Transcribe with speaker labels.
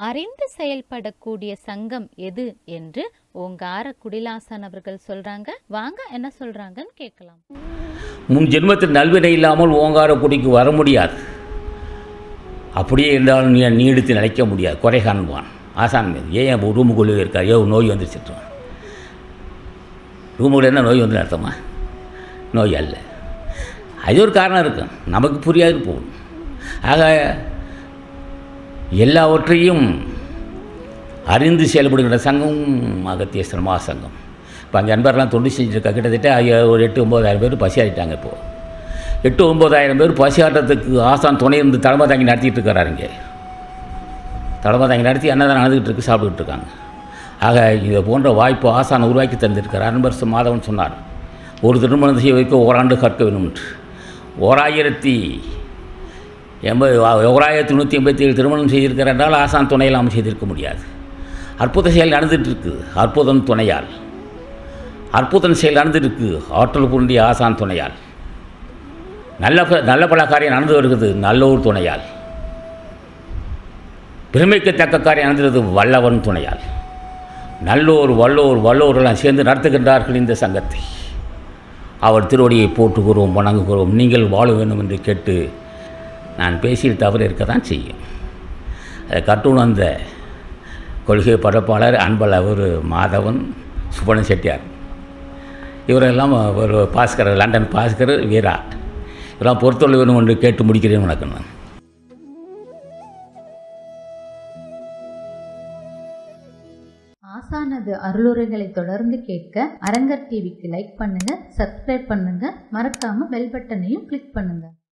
Speaker 1: அறிந்து செயல்படக்கூடிய சங்கம் எது என்று ஓங்கார குடிலாசன் அவர்கள் சொல்றாங்க வாங்க என்ன சொல்றாங்கன்னு கேட்கலாம்
Speaker 2: முன் ஜென்மத்தில் நல்வினை இல்லாமல் ஓங்கார குடிக்கு வர முடியாது அப்படியே இருந்தாலும் நீ நீடித்து நிலைக்க முடியாது குறை காண்பான் ஆசான் மீது ஏன் என் ரூமுக்குள்ளே இருக்கா ஏ நோய் வந்துருச்சுட்டான் ரூமுக்குள்ள என்ன நோய் வந்து அர்த்தமா நோய் அல்ல அது ஒரு காரணம் இருக்கும் நமக்கு புரியாது போகும் ஆக எல்லாவற்றையும் அறிந்து செயல்படுகின்ற சங்கம் அகத்தியஸ்தர் மகாசங்கம் இப்போ அங்கே அன்பர்லாம் தொண்டு செஞ்சுருக்கா கிட்டத்தட்ட ஐயா- ஒரு எட்டு ஒம்பதாயிரம் பேர் பசி ஆகிட்டாங்க இப்போது எட்டு ஒம்பதாயிரம் பேர் பசி ஆட்டத்துக்கு ஆசான் துணை இருந்து தலைமை தாங்கி நடத்திட்டு இருக்கிறாரு இங்கே தலைமை தாங்கி நடத்தி அன்னதான் நடந்துகிட்டு இருக்கு சாப்பிட்டுட்டு இருக்காங்க ஆக இதை போன்ற வாய்ப்பு ஆசான் உருவாக்கி தந்திருக்கிறார் அன்பர் சு மாதவன் சொன்னார் ஒரு திருமணம் செய்ய வைக்க ஓராண்டு கற்க வேண்டும் என்று ஓராயிரத்தி எண்பது ஓராயிரத்தி நூற்றி எண்பத்தி ஏழு திருமணம் செய்திருக்கிறார் என்றால் ஆசான் துணை இல்லாமல் செய்திருக்க முடியாது அற்புத செயல் நடந்துட்டு இருக்கு அற்புதம் துணையால் அற்புதம் செயல் நடந்துட்டு இருக்கு ஆற்றல் புரிந்திய ஆசான் துணையால் நல்ல ப- நல்ல பல காரியம் நடந்து வருகிறது நல்லோர் துணையால் பெருமைக்கத்தக்க காரியம் நடந்தது வல்லவன் துணையால் நல்லோர் வல்லோர் வல்லோர் எல்லாம் சேர்ந்து நடத்துகின்றார்கள் இந்த சங்கத்தை அவர் திருவடியை போற்றுகிறோம் வணங்குகிறோம் நீங்கள் வாழ வேண்டும் என்று கேட்டு நான் பேசியில் தவறு இருக்க தான் செய்யும் அதை கட்டுணர்ந்த கொள்கை பரப்பாளர் அன்பல் அவர் மாதவன் சுப்பண்ண செட்டியார் இவரெல்லாம் ஒரு பாஸ்கர் லண்டன் பாஸ்கர் வீரா இதெல்லாம் பொறுத்தொள்ள வேணும் என்று கேட்டு முடிக்கிறேன் வணக்கம் நான்
Speaker 1: ஆசானது அருளுரைகளை தொடர்ந்து கேட்க அரங்கர் டிவிக்கு லைக் பண்ணுங்க சப்ஸ்கிரைப் பண்ணுங்க மறக்காம பெல் பட்டனையும் கிளிக் பண்ணுங்க